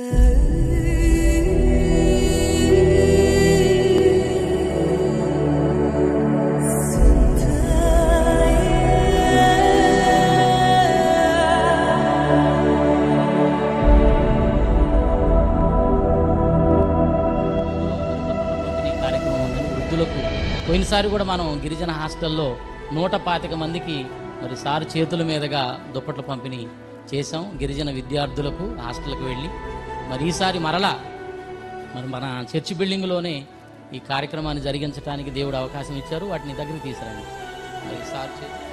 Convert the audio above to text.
పంపిణీ కార్యక్రమం ఉందని వృద్ధులకు పోయినసారి కూడా మనం గిరిజన హాస్టల్లో నూట పాతిక మందికి మరి సార్ చేతుల మీదుగా దుప్పట్ల పంపిణీ చేశాం గిరిజన విద్యార్థులకు హాస్టల్కి వెళ్ళి మరి ఈసారి మరలా మరి మన చర్చి బిల్డింగ్లోనే ఈ కార్యక్రమాన్ని జరిగించడానికి దేవుడు అవకాశం ఇచ్చారు వాటిని దగ్గరికి తీసుకురండి మరి సార్ చేతి